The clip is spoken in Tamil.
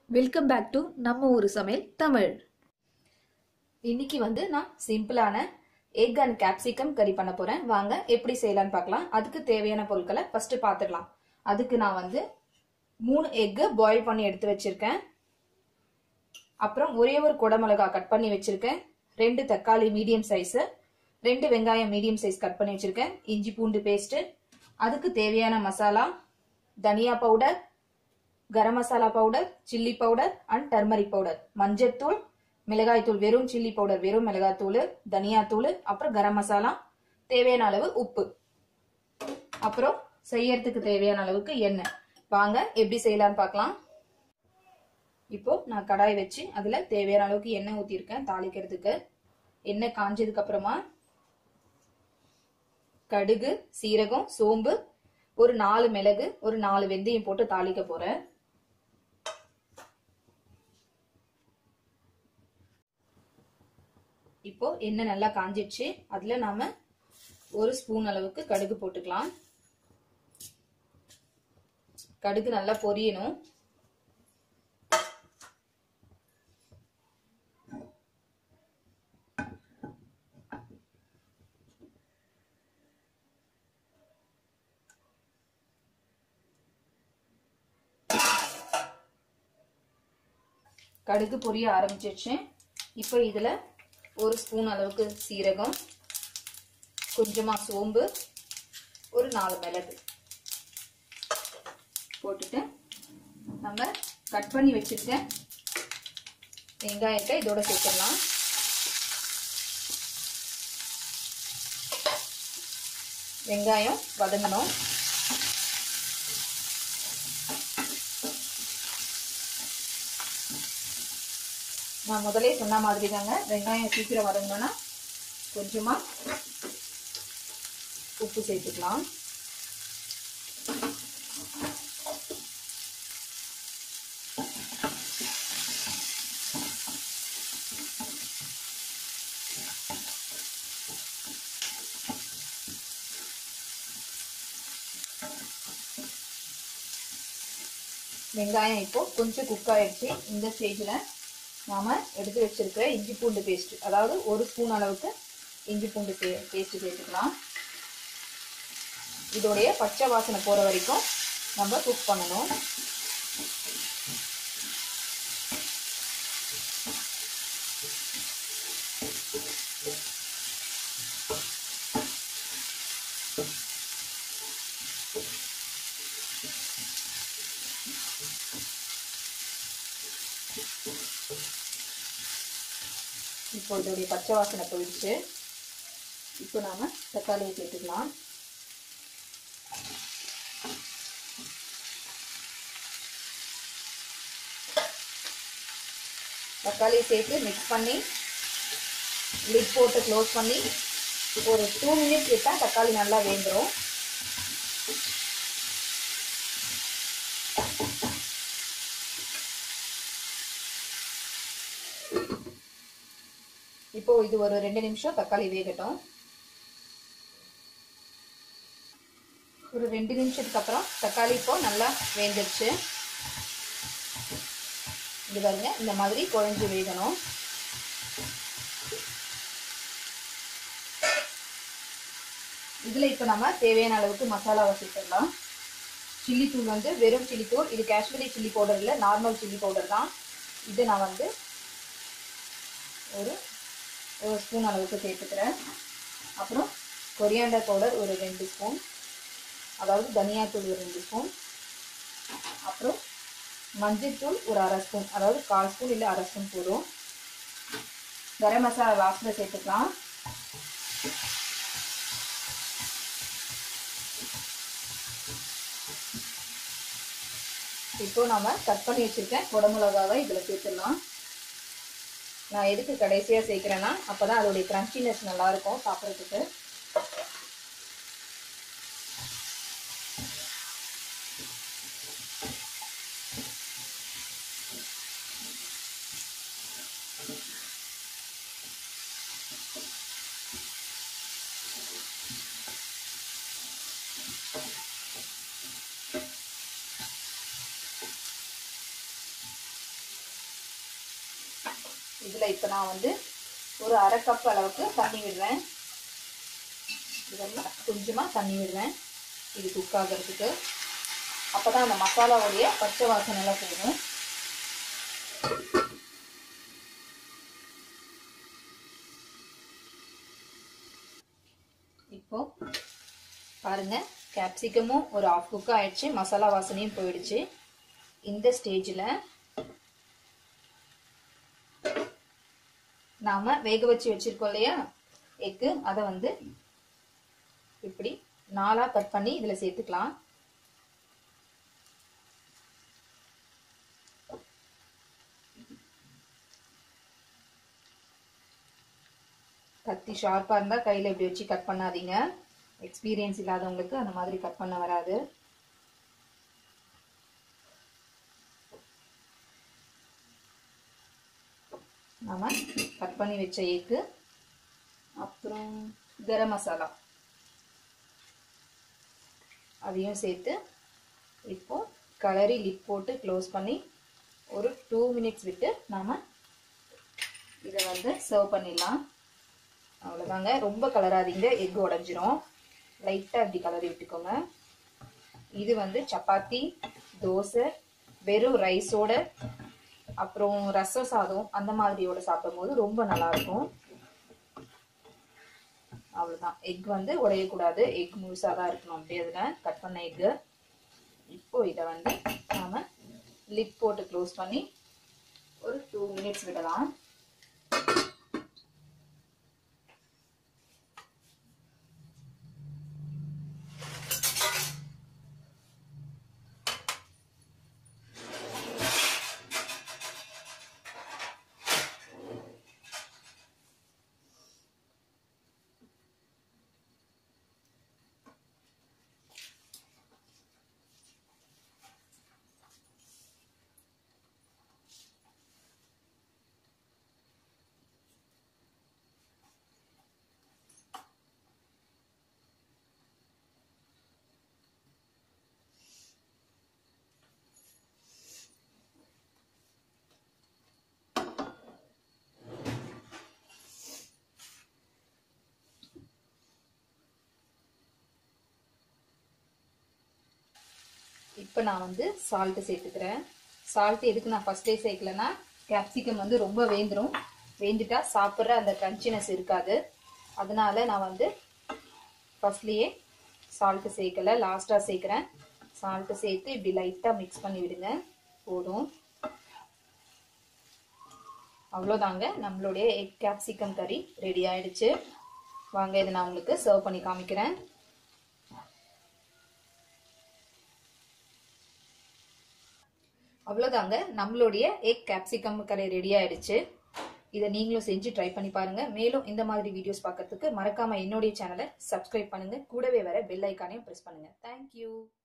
வெல்கம் பேக் டு நம்ம ஊர் சமையல் தமிழ் இன்னைக்கு வந்து நான் சிம்பிளான எக் அண்ட் கேப்சிகம் கறி பண்ண போறேன் வாங்க எப்படி செய்யலாம்னு பார்க்கலாம் அதுக்கு தேவையான பொருட்களை ஃபர்ஸ்ட் பார்த்துடலாம் அதுக்கு நான் வந்து மூணு எக்கு பாயில் பண்ணி எடுத்து வச்சிருக்கேன் அப்புறம் ஒரே ஒரு குடமிளகா கட் பண்ணி வச்சிருக்கேன் ரெண்டு தக்காளி மீடியம் சைஸ் ரெண்டு வெங்காயம் மீடியம் சைஸ் கட் பண்ணி வச்சிருக்கேன் இஞ்சி பூண்டு பேஸ்ட் அதுக்கு தேவையான மசாலா தனியா powder garam masala powder chilli powder and turmeric powder மஞ்சத்தூள் மிளகாய்த்தூள் வெறும் சில்லி பவுடர் வெறும் மிளகாய்த்தூள் தனியாத்தூள் அப்புறம் கரம் மசாலா தேவையான அளவு உப்பு அப்புறம் செய்யறதுக்கு தேவையான அளவுக்கு எண்ணெய் வாங்க எப்படி செய்யலாம்னு பார்க்கலாம் இப்போ நான் கடாய் வச்சு அதுல தேவையான அளவுக்கு எண்ணெய் ஊத்திருக்கேன் தாளிக்கிறதுக்கு எண்ணெய் காஞ்சதுக்கு அப்புறமா கடுகு சீரகம் சோம்பு ஒரு நாலு மிளகு ஒரு நாலு வெந்தயம் போட்டு தாளிக்க போறேன் இப்போ எண்ணெய் நல்லா காஞ்சிடுச்சு அதுல நாம ஒரு ஸ்பூன் அளவுக்கு கடுகு போட்டுக்கலாம் கடுகு நல்லா பொரியணும் கடுகு பொரிய ஆரம்பிச்சிருச்சு இப்போ இதில் ஒரு ஸ்பூன் அளவுக்கு சீரகம் கொஞ்சமாக சோம்பு ஒரு நாலு மிளகு போட்டுட்டு நம்ம கட் பண்ணி வச்சுருக்க வெங்காயத்தை இதோட சேர்த்துடலாம் வெங்காயம் வதங்கணும் நான் முதலே சொன்ன மாதிரி தாங்க வெங்காயம் சீக்கிரம் வதங்கணும்னா கொஞ்சமாக உப்பு சேர்த்துக்கலாம் வெங்காயம் இப்போ கொஞ்சம் குக் ஆயிடுச்சு இந்த ஸ்டேஜில் நாம் எடுத்து வச்சிருக்கிற இஞ்சி பூண்டு பேஸ்ட் அதாவது ஒரு ஸ்பூன் அளவுக்கு இஞ்சி பூண்டு பே பேஸ்ட் சேர்த்துக்கலாம் இதோடைய பச்சை வாசனை போகிற வரைக்கும் நம்ம குக் பண்ணணும் இப்போ இதோடைய பச்சை வாசனை போயிடுச்சு இப்போ நாம் தக்காளியை சேர்த்துக்கலாம் தக்காளி சேர்த்து மிக்ஸ் பண்ணி லிட் போட்டு க்ளோஸ் பண்ணி ஒரு டூ மினிட்ஸ் விட்டால் தக்காளி நல்லா வேந்துடும் இப்போ இது ஒரு ரெண்டு நிமிஷம் தக்காளி வேகட்டும் ஒரு ரெண்டு நிமிஷத்துக்கு அப்புறம் தக்காளி இப்போ நல்லா வேந்துருச்சு இது பாருங்க இந்த மாதிரி குழஞ்சு வேகணும் இதில் இப்போ நம்ம தேவையான அளவுக்கு மசாலாவை சேர்த்துடலாம் சில்லி தூள் வந்து வெறும் சில்லி தூள் இது காஷ்மீரி சில்லி பவுடர் இல்லை நார்மல் சில்லி பவுடர் தான் இது நான் வந்து ஒரு ஒரு ஸ்பூன் அளவுக்கு சேர்த்துக்கிறேன் அப்புறம் கொரியாண்டர் பவுடர் ஒரு ரெண்டு ஸ்பூன் அதாவது தனியாத்தூள் ஒரு ரெண்டு ஸ்பூன் அப்புறம் மஞ்சள்தூள் ஒரு அரை ஸ்பூன் அதாவது கால் ஸ்பூன் இல்லை அரை ஸ்பூன் போதும் கரம் மசாலா லாஸ்ட்டில் சேர்த்துக்கலாம் இப்போ நம்ம கட் பண்ணி வச்சுருக்கேன் குடமிளகாவை இதில் சேர்த்துடலாம் நான் எதுக்கு கடைசியாக சேர்க்குறேன்னா அப்போ தான் அதோடைய க்ரன்ச்சினஸ் நல்லாயிருக்கும் சாப்பிட்றதுக்கு இதில் இப்போ நான் வந்து ஒரு அரை கப் அளவுக்கு தண்ணி விடுறேன் இதெல்லாம் கொஞ்சமாக தண்ணி விடுறேன் இது குக் ஆகிறதுக்கு அப்போ தான் அந்த மசாலாவுடைய பச்சை வாசனைலாம் போகும் இப்போ பாருங்க கேப்சிகமும் ஒரு ஆஃப் குக் ஆயிடுச்சு மசாலா வாசனையும் போயிடுச்சு இந்த ஸ்டேஜில் நாம வேக வச்சு வச்சிருக்கோம் இல்லையா எக்கு அதை வந்து இப்படி நாலா கட் பண்ணி இதில் சேர்த்துக்கலாம் கத்தி ஷார்ப்பாக இருந்தால் கையில் இப்படி வச்சு கட் பண்ணாதீங்க எக்ஸ்பீரியன்ஸ் இல்லாதவங்களுக்கு அந்த மாதிரி கட் பண்ண வராது நாம கட் பண்ணி வச்ச எக்கு அப்புறம் கரம் மசாலா அதையும் சேர்த்து இப்போ கலரி லிப் போட்டு க்ளோஸ் பண்ணி ஒரு டூ மினிட்ஸ் விட்டு நாம் இதை வந்து சர்வ் பண்ணிடலாம் அவ்வளோதாங்க ரொம்ப கலராதீங்க எக் உடஞ்சிரும் லைட்டாக இப்படி கலரி விட்டுக்கோங்க இது வந்து சப்பாத்தி தோசை வெறும் ரைஸோட அப்புறம் ரசம் சாதம் அந்த மாதிரியோட சாப்பிடும்போது ரொம்ப நல்லா இருக்கும் அவ்வளோதான் எக் வந்து உடையக்கூடாது எக் முழுசாக தான் இருக்கணும் அப்படியே அதில் கட் பண்ண எக்கு இப்போ இதை வந்து நாம் லிப் போட்டு க்ளோஸ் பண்ணி ஒரு டூ மினிட்ஸ் விடலாம் இப்போ நான் வந்து சால்ட்டு சேர்த்துக்கிறேன் சால்ட் எதுக்கு நான் ஃபஸ்ட்டே சேர்க்கலன்னா கேப்சிகம் வந்து ரொம்ப வேந்துடும் வேந்துட்டா சாப்பிட்ற அந்த கிரன்ச்சினஸ் இருக்காது அதனால நான் வந்து ஃபஸ்ட்லேயே சால்ட்டு சேர்க்கல லாஸ்ட்டாக சேர்க்குறேன் சால்ட்டு சேர்த்து இப்படி லைட்டாக மிக்ஸ் பண்ணி விடுங்க போதும் அவ்வளோதாங்க நம்மளுடைய எக் கேப்சிகம் கறி ரெடி ஆயிடுச்சு வாங்க இதை நான் உங்களுக்கு சர்வ் பண்ணி காமிக்கிறேன் அவ்வளோதாங்க நம்மளுடைய எக் கேப்சிகம் கறி ரெடி ஆயிடுச்சு இதை நீங்களும் செஞ்சு ட்ரை பண்ணி பாருங்க மேலும் இந்த மாதிரி வீடியோஸ் பார்க்கறதுக்கு மறக்காம என்னுடைய சேனலை சப்ஸ்கிரைப் பண்ணுங்க கூடவே வர பெல் ஐக்கானையும் ப்ரெஸ் பண்ணுங்க தேங்க்யூ